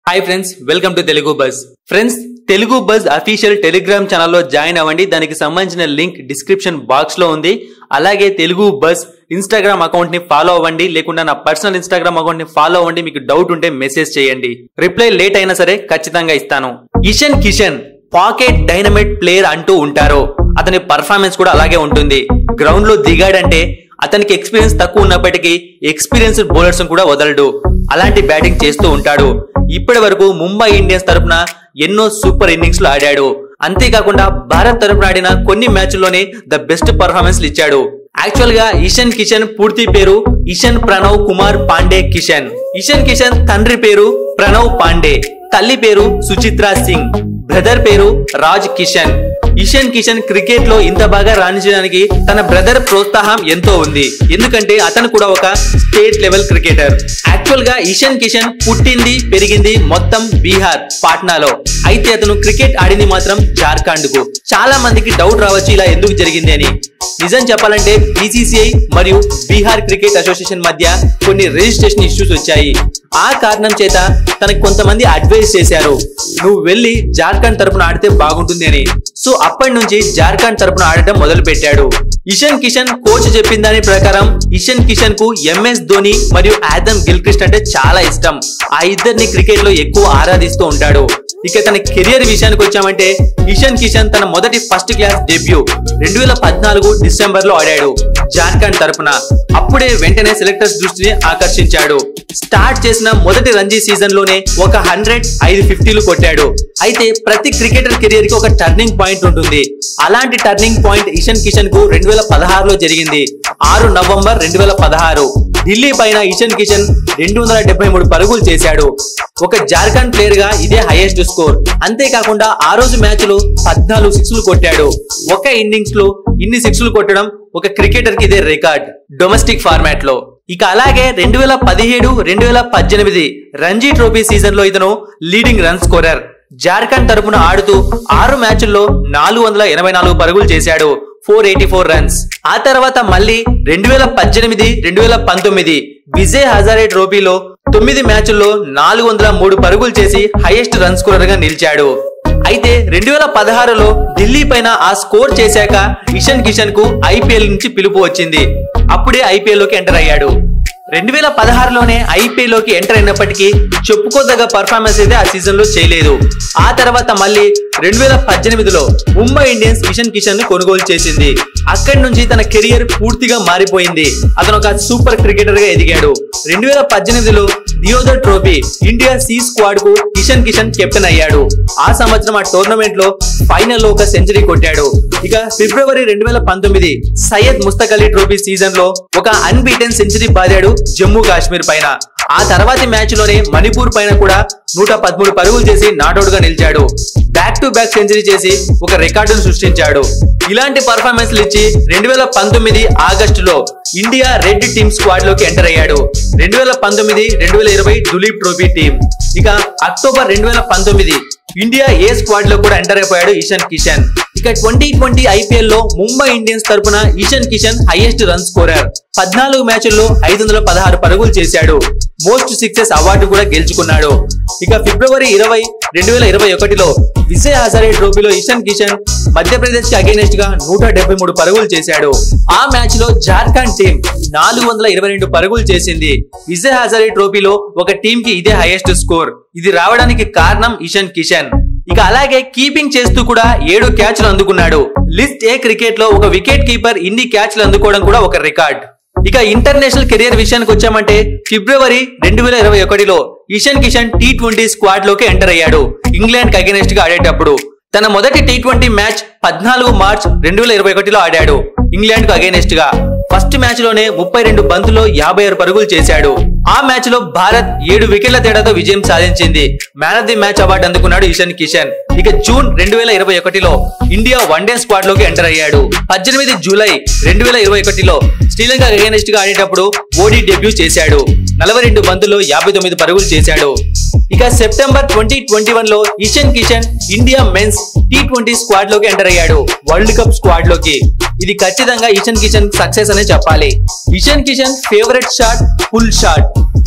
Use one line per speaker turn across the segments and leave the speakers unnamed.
hi friends welcome to Telugu Buzz friends Telugu Buzz official Telegram ఛానల్లో join అవ్వండి దానికి సంబంధించిన లింక్ డిస్క్రిప్షన్ బాక్స్ లో ఉంది అలాగే తెలుగు బజ్ ఇన్స్టాగ్రామ్ అకౌంట్ ని ఫాలో అవ్వండి లేకుండా నా పర్సనల్ ఇన్స్టాగ్రామ్ అకౌంట్ ని ఫాలో అవ్వండి మీకు డౌట్ ఉంటే మెసేజ్ చేయండి రిప్లై లేట్ అయినా సరే ఖచ్చితంగా ఇస్తాను Ishan Kishan pocket dynamite player అంటూ ఉంటారు అతని పర్ఫార్మెన్స్ కూడా అలాగే ఉంటుంది గ్రౌండ్ లో దిగాడంటే అతనికి ఎక్స్పీరియన్స్ తక్కువ ఉన్నప్పటికీ ఎక్స్పీరియన్స్ బౌలర్స్ కూడా వదలడు అలాంటి బ్యాటింగ్ చేస్తూ ఉంటాడు ఇప్పటి వరకు ముంబై ఇండియన్స్ తరపున ఎన్నో సూపర్ ఇన్నింగ్స్ లో ఆడాడు అంతేకాకుండా భారత్ తరపున ఆడిన కొన్ని మ్యాచ్ల్లోనే ద బెస్ట్ పర్ఫార్మెన్స్ ఇచ్చాడు యాక్చువల్ గా ఇషన్ కిషన్ పూర్తి పేరు ఇషన్ ప్రణవ్ కుమార్ పాండే కిషన్ ఇషన్ కిషన్ తండ్రి పేరు ప్రణవ్ పాండే తల్లి పేరు సుచిత్రా సింగ్ బ్రదర్ పేరు రాజ్ కిషన్ ఇషన్ కిషన్ క్రికెట్ లో ఇంత బాగా రాణించడానికి తన బ్రదర్ ప్రోత్సాహం ఎంతో ఉంది ఎందుకంటే అతను కూడా ఒక స్టేట్ లెవెల్ క్రికెటర్ యాక్చువల్ గా ఇషన్ కిషన్ పుట్టింది పెరిగింది మొత్తం బీహార్ పాట్నాలో అయితే అతను క్రికెట్ ఆడింది మాత్రం జార్ఖండ్ కు చాలా మందికి డౌట్ రావచ్చు ఇలా ఎందుకు జరిగింది అని నిజం చెప్పాలంటే బీసీసీఐ మరియు బీహార్ క్రికెట్ అసోసియేషన్ మధ్య కొన్ని రిజిస్ట్రేషన్ ఇష్యూస్ వచ్చాయి ఆ కారణం చేత తనకు కొంతమంది అడ్వైస్ చేశారు నువ్వు వెళ్ళి జార్ఖండ్ తరపున ఆడితే బాగుంటుంది అని సో అప్పటి నుంచి జార్ఖండ్ తరపున ఆడటం మొదలు పెట్టాడు ఇషన్ కిషన్ కోచ్ చెప్పిన దాని ప్రకారం ఇషన్ కిషన్ కు ఎంఎస్ ధోని మరియు ఆదమ్ గిల్క్రిస్ట్ అంటే చాలా ఇష్టం ఆ ఇద్దరిని క్రికెట్ లో ఎక్కువ ఆరాధిస్తూ ఉంటాడు ఇక తన కెరియర్ విషయానికి వచ్చామంటే ఇషన్ కిషన్ తన మొదటి ఫస్ట్ క్లాస్ డెబ్యూ రెండు వేల పద్నాలుగు డిసెంబర్ లో ఆడాడు జార్ఖండ్ తరపున అప్పుడే వెంటనే సెలెక్టర్స్ దృష్టిని ఆకర్షించాడు స్టార్ట్ చేసిన మొదటి రంజీ సీజన్ లోనే ఒక హండ్రెడ్ ఐదు ఫిఫ్టీలు కొట్టాడు అయితే ప్రతి క్రికెటర్ కెరియర్ కి ఒక టర్నింగ్ పాయింట్ ఉంటుంది అలాంటి టర్నింగ్ పాయింట్ ఇషన్ కిషన్ కు రెండు వేల పదహారులో జరిగింది ఆరు నవంబర్ రెండు వేల పదహారు ఢిల్లీ పైన ఇషన్ కిషన్ రెండు వందల డెబ్బై మూడు పరుగులు చేశాడు ఒక జార్ఖండ్ ప్లేయర్ గా ఇదే హైయెస్ట్ స్కోర్ అంతేకాకుండా ఆ రోజు మ్యాచ్ లో పద్నాలుగు సిక్స్లు కొట్టాడు ఒక ఇన్నింగ్స్ లో ఇన్ని సిక్స్లు కొట్టడం ఒక క్రికెటర్ కి ఇదే రికార్డ్ డొమెస్టిక్ ఫార్మాట్ లో ఇక అలాగే రెండు వేల పదిహేడు రెండు వేల పద్దెనిమిది రంజీ ట్రోఫీ సీజన్ లో ఇతను లీడింగ్ రన్ స్కోరర్ జార్ఖండ్ తరపున ఆడుతూ ఆరు మ్యాచ్ల్లో నాలుగు వందల ఎనభై నాలుగు పరుగులు చేశాడు ఫోర్ ఎయిటీ ఫోర్ రన్స్ ఆ తర్వాత మళ్ళీ రెండు వేల పద్దెనిమిది రెండు వేల పంతొమ్మిది విజయ్ హజారే ట్రోఫీలో తొమ్మిది మ్యాచ్ల్లో నాలుగు వందల మూడు పరుగులు చేసి హైయెస్ట్ రన్ స్కోరర్ గా నిలిచాడు అయితే రెండు వేల పదహారులో ఢిల్లీ పైన ఆ స్కోర్ చేశాక ఇషన్ కిషన్ కు ఐపీఎల్ నుంచి పిలుపు వచ్చింది అప్పుడే ఐపీఎల్ లోకి ఎంటర్ అయ్యాడు రెండు వేల పదహారులోనే ఐపీఎల్ లోకి ఎంటర్ అయినప్పటికీ చెప్పుకోదగ్గ పర్ఫార్మెన్స్ అయితే ఆ సీజన్ లో చేయలేదు ఆ తర్వాత మళ్ళీ రెండు వేల పద్దెనిమిదిలో ముంబై ఇండియన్స్ ఇషన్ కిషన్ ను కొనుగోలు చేసింది అక్కడి నుంచి తన కెరియర్ పూర్తిగా మారిపోయింది అతను ఒక సూపర్ క్రికెటర్ గా ఎదిగాడు రెండు వేల పద్దెనిమిదిలో Deodhar trophy India C squad కు కిషన్ కిషన్ కెప్టెన్ అయ్యాడు ఆ సంవత్సరం ఆ టోర్నమెంట్ లో ఫైనల్ లో ఒక సెంచరీ కొట్టాడు ఇక ఫిబ్రవరి రెండు వేల పంతొమ్మిది సయ్యద్ ముస్తక్ అలీ ట్రోఫీ సీజన్ లో ఒక అన్బీటెన్ సెంచరీ బాదాడు జమ్మూ కాశ్మీర్ పైన ఆ తర్వాతి మ్యాచ్ లోనే మణిపూర్ పైన కూడా నూట పదమూడు పరుగులు చేసి నాట్అవుట్ గా నిలిచాడు బ్యాక్ టు బ్యాక్ సెంచరీ చేసి ఒక రికార్డును సృష్టించాడు ఇలాంటి పర్ఫార్మెన్స్లు ఇచ్చి రెండు వేల పంతొమ్మిది ఆగస్టులో ఇండియా రెడ్ టీమ్ స్క్వాడ్ లోకి ఎంటర్ అయ్యాడు రెండు వేల పంతొమ్మిది రెండు వేల ఇరవై దులీప్ ట్రోఫీ టీం ఇక అక్టోబర్ రెండు వేల పంతొమ్మిది ఇండియా ఏ స్క్వాడ్ లో కూడా ఎంటర్ అయిపోయాడు ఇషన్ కిషన్ ఇక ట్వంటీ ట్వంటీ ఐపీఎల్ లో ముంబై ఇండియన్స్ తరపున Ishan Kishan highest run scorer పద్నాలుగు మ్యాచ్ల్లో ఐదు వందల పదహారు పరుగులు చేశాడు మోస్ట్ సిక్సెస్ అవార్డు కూడా గెలుచుకున్నాడు ఇక ఫిబ్రవరి ఇరవై రెండు వేల ఇరవై ఒకటిలో విజయ్ హజారే ట్రోఫీలో ఇషన్ కిషన్ మధ్యప్రదేశ్ కి అగైనెస్ట్ గా నూట డెబ్బై మూడు పరుగులు చేశాడు ఆ మ్యాచ్ లో జార్ఖండ్ టీం నాలుగు వందల ఇరవై రెండు పరుగులు చేసింది విజయ్ హజారే ట్రోఫీలో ఒక టీం కి ఇదే హైయెస్ట్ స్కోర్ ఇది రావడానికి కారణం ఇషన్ కిషన్ ఇక అలాగే కీపింగ్ చేస్తూ కూడా ఏడు క్యాచ్లు అందుకున్నాడు లిస్ట్ ఏ క్రికెట్ లో ఒక వికెట్ కీపర్ ఇన్ని క్యాచ్లు అందుకోవడం కూడా ఒక రికార్డ్ ఇక ఇంటర్నేషనల్ కెరియర్ విషయానికి వచ్చామంటే ఫిబ్రవరి రెండు వేల ఇరవై ఒకటిలో Ishan Kishan T twenty squad లోకి ఎంటర్ అయ్యాడు ఇంగ్లాండ్ కి అగెనెస్ట్ గా ఆడేటప్పుడు తన మొదటి టీ ట్వంటీ మ్యాచ్ పద్నాలుగు మార్చ్ రెండు వేల ఇరవై ఒకటిలో ఆడాడు ఇంగ్లాండ్ కు అగెనెస్ట్ గా ఫస్ట్ మ్యాచ్ లోనే ముప్పై రెండు బంతుల్లో యాభై ఆరు పరుగులు చేశాడు ఆ మ్యాచ్ లో భారత్ ఏడు వికెట్ల తేడాతో విజయం సాధించింది man of the match award అందుకున్నాడు ఇషన్ కిషన్ ఇక జూన్ రెండు వేల ఇరవై ఒకటిలో ఇండియా వన్డే స్క్వాడ్ లోకి ఎంటర్ అయ్యాడు పద్దెనిమిది జూలై రెండు వేల ఇరవై ఒకటిలో శ్రీలంక అగైనెస్ట్ గా ఆడేటప్పుడు ఓడీ డెబ్యూ చేశాడు నలభై రెండు బంతుల్లో యాభై తొమ్మిది పరుగులు చేశాడు ఇక సెప్టెంబర్ ట్వంటీ ట్వంటీ వన్ లో Ishan Kishan India men's T twenty squad లోకి ఎంటర్ అయ్యాడు వరల్డ్ కప్ స్క్వాడ్ లోకి ఇది ఖచ్చితంగా ఇషన్ కిషన్ సక్సెస్ అనే చెప్పాలి Ishan Kishan favourite shot full shot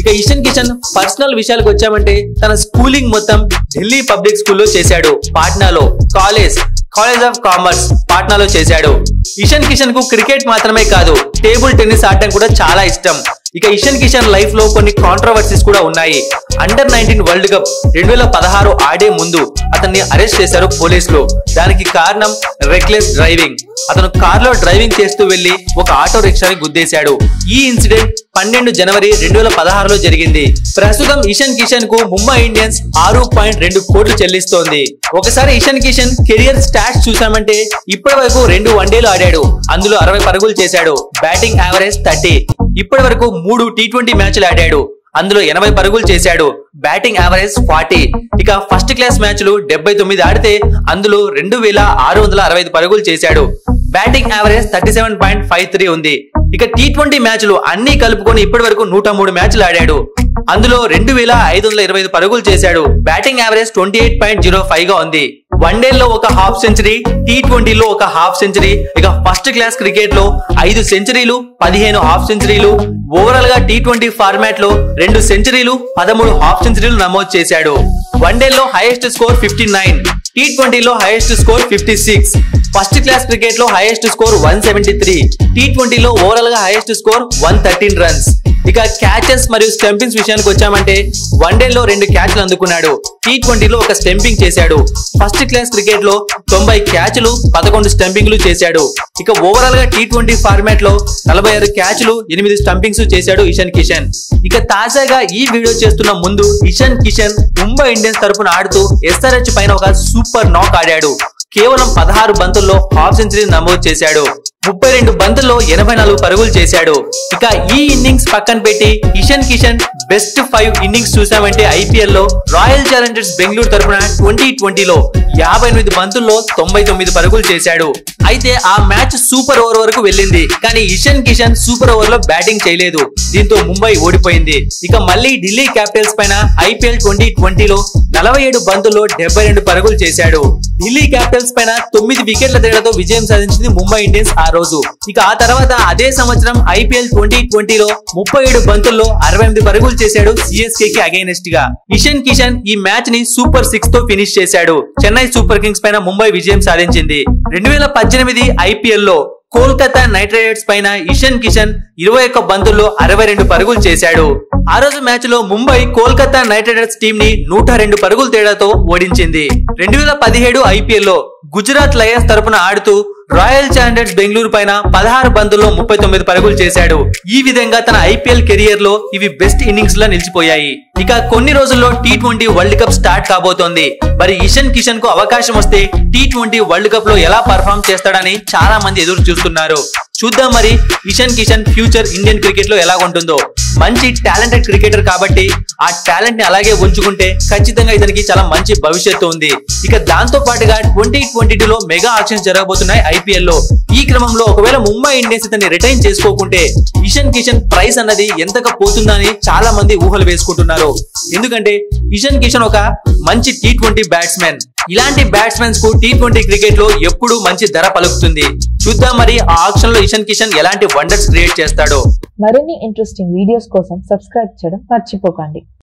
ఇక ఇషన్ కిషన్ పర్సనల్ విషయాలకు వచ్చామంటే తన స్కూలింగ్ మొత్తం ఢిల్లీ పబ్లిక్ స్కూల్లో చేశాడు పాట్నాలో కాలేజ్ కాలేజ్ ఆఫ్ కామర్స్ పాట్నాలో చేశాడు ఇషన్ కిషన్ కు క్రికెట్ మాత్రమే కాదు టేబుల్ టెన్నిస్ ఆడటం కూడా చాలా ఇష్టం ఇక ఇషన్ కిషన్ లైఫ్ లో కొన్ని కాంట్రవర్సీస్ కూడా ఉన్నాయి అండర్ నైన్టీన్ వరల్డ్ కప్ రెండు వేల పదహారు ఆడే ముందు అతన్ని అరెస్ట్ చేశారు పోలీసులు దానికి కారణం రెక్లెస్ డ్రైవింగ్ అతను కార్ లో డ్రైవింగ్ చేస్తూ వెళ్లి ఒక ఆటో రిక్షాని గుద్దేశాడు ఈ ఇన్సిడెంట్ పన్నెండు జనవరి రెండు వేల పదహారులో జరిగింది ప్రస్తుతం ఇషన్ కిషన్ కు ముంబై ఇండియన్స్ ఆరు పాయింట్ రెండు కోట్లు చెల్లిస్తోంది ఒకసారి ఇషన్ కిషన్ కెరియర్ స్టాట్స్ చూసామంటే ఇప్పటి వరకు రెండు వన్డేలు ఆడాడు అందులో అరవై పరుగులు చేశాడు బ్యాటింగ్ యావరేజ్ థర్టీ ఇప్పటి వరకు మూడు టీ ట్వంటీ మ్యాచ్లు ఆడాడు అందులో ఎనభై పరుగులు చేశాడు బ్యాటింగ్ యావరేజ్ ఫార్టీ ఇక ఫస్ట్ క్లాస్ మ్యాచ్లు డెబ్బై తొమ్మిది ఆడితే అందులో రెండు వేల ఆరు వందల అరవై ఐదు పరుగులు చేశాడు batting average thirty seven point five three ఉంది ఇక టీ ట్వంటీ మ్యాచ్లు అన్ని కలుపుకొని ఇప్పటి వరకు నూట మూడు మ్యాచ్లు ఆడాడు అందులో రెండు వేల ఐదు వందల ఇరవై ఐదు పరుగులు చేశాడు batting average twenty eight point zero five గా ఉంది వన్డేల్లో ఒక హాఫ్ సెంచరీ టీ ట్వంటీలో ఒక హాఫ్ సెంచరీ ఇక ఫస్ట్ క్లాస్ క్రికెట్ లో ఐదు సెంచరీలు పదిహేను హాఫ్ సెంచరీలు ఓవరాల్ గా టీ ట్వంటీ ఫార్మాట్ లో రెండు సెంచరీలు పదమూడు హాఫ్ సెంచరీలు నమోదు చేశాడు వన్డేల్లో highest score fifty nine T ట్వంటీలో highest score fifty six first class cricket లో highest score one seventy three T ట్వంటీలో ఓవరాల్ గా highest score one thirteen runs ఇక క్యాచెస్ మరియు స్టంపింగ్స్ విషయానికి వచ్చామంటే వన్డేలో రెండు క్యాచ్లు అందుకున్నాడు టీ ట్వంటీలో ఒక స్టంపింగ్ చేశాడు ఫస్ట్ క్లాస్ క్రికెట్ లో తొంభై క్యాచ్లు పదకొండు స్టంపింగ్లు చేశాడు ఇక ఓవరాల్ గా టీ ట్వంటీ ఫార్మాట్ లో నలభై ఆరు క్యాచ్లు ఎనిమిది స్టంపింగ్స్ చేశాడు ఇషన్ కిషన్ ఇక తాజాగా ఈ వీడియో చేస్తున్న ముందు ఇషన్ కిషన్ ముంబై ఇండియన్స్ తరపున ఆడుతూ ఎస్ఆర్హెచ్ పైన ఒక సూపర్ నాక్ ఆడాడు కేవలం పదహారు బంతుల్లో హాఫ్ సెంచరీ నమోదు చేశాడు ముప్పై రెండు బంతుల్లో ఎనభై నాలుగు పరుగులు చేశాడు ఇక ఈ ఇన్నింగ్స్ పక్కన పెట్టి Ishan Kishan best five innings చూసామంటే ఐపీఎల్ లో రాయల్ ఛాలెంజర్స్ బెంగళూరు తరపున ట్వంటీ ట్వంటీలో యాభై ఎనిమిది బంతుల్లో తొంభై తొమ్మిది పరుగులు చేశాడు అయితే ఆ మ్యాచ్ సూపర్ ఓవర్ వరకు వెళ్ళింది కానీ ఇషన్ కిషన్ సూపర్ ఓవర్ లో బ్యాటింగ్ చేయలేదు దీంతో ముంబై ఓడిపోయింది ఇక మళ్ళీ ఢిల్లీ క్యాపిటల్స్ పైన ఐపీఎల్ ట్వంటీ ట్వంటీలో నలభై ఏడు బంతుల్లో డెబ్బై రెండు పరుగులు చేశాడు ఢిల్లీ క్యాపిటల్స్ పైన తొమ్మిది వికెట్ల తేడాతో విజయం సాధించింది ముంబై ఇండియన్స్ ఆ రోజు ఇక ఆ తర్వాత అదే సంవత్సరం ఐపీఎల్ ట్వంటీ ట్వంటీలో ముప్పై ఏడు బంతుల్లో అరవై ఎనిమిది పరుగులు చేశాడు సిఎస్కే కి అగైనెస్ట్ గా ఇషన్ కిషన్ ఈ మ్యాచ్ ని సూపర్ సిక్స్ తో ఫినిష్ చేశాడు చెన్నై సూపర్ కింగ్స్ పైన ముంబై విజయం సాధించింది రెండు వేల పద్దెనిమిది ఐపీఎల్ లో కోల్కతా నైట్ రైడర్స్ పైన ఇషన్ కిషన్ ఇరవై ఒక్క బంతుల్లో అరవై రెండు పరుగులు చేశాడు ఆ రోజు మ్యాచ్ లో Mumbai Kolkata Knight Riders team ని నూట రెండు పరుగుల తేడాతో ఓడించింది రెండు వేల పదిహేడు ఐపీఎల్ లో గుజరాత్ లయన్స్ తరపున ఆడుతూ రాయల్ ఛాలెంజర్స్ బెంగళూరు పైన పదహారు బంతుల్లో ముప్పై తొమ్మిది పరుగులు చేశాడు ఈ విధంగా తన ఐపీఎల్ కెరియర్ లో ఇవి బెస్ట్ ఇన్నింగ్స్ లా నిలిచిపోయాయి ఇక కొన్ని రోజుల్లో T twenty World Cup start కాబోతోంది మరి ఇషన్ కిషన్ కు అవకాశం వస్తే టీ ట్వంటీ వరల్డ్ కప్ లో ఎలా పర్ఫామ్ చేస్తాడని చాలా మంది ఎదురు చూస్తున్నారు చూద్దాం మరి Ishan Kishan future Indian cricket లో ఎలా ఉంటుందో మంచి టాలెంటెడ్ క్రికెటర్ కాబట్టి ఆ టాలెంట్ ని అలాగే ఉంచుకుంటే ఖచ్చితంగా ఇతనికి చాలా మంచి భవిష్యత్తు ఉంది ఇక దాంతో పాటుగా ట్వంటీ ట్వంటీ లో మెగా ఆక్షన్స్ జరగబోతున్నాయి ఐపీఎల్ లో ఈ క్రమంలో ఒకవేళ ముంబై ఇండియన్స్ ఇతన్ని రిటైన్ చేసుకోకుంటే ఇషన్ కిషన్ ప్రైస్ అన్నది ఎంతగా పోతుందని చాలా మంది ఊహలు వేసుకుంటున్నారు ఎందుకంటే ఇషన్ కిషన్ ఒక మంచి టీ ట్వంటీ బ్యాట్స్మెన్ ఇలాంటి బ్యాట్స్మెన్స్ కు టీ ట్వంటీ క్రికెట్ లో ఎప్పుడు మంచి ధర పలుకుతుంది చూద్దాం మరి ఆ ఆప్షన్ లో ఇషన్ కిషన్ ఎలాంటి వండర్స్ క్రియేట్ చేస్తాడో
మరిన్ని ఇంట్రెస్టింగ్ వీడియోస్ కోసం సబ్స్క్రైబ్ చేయడం మర్చిపోకండి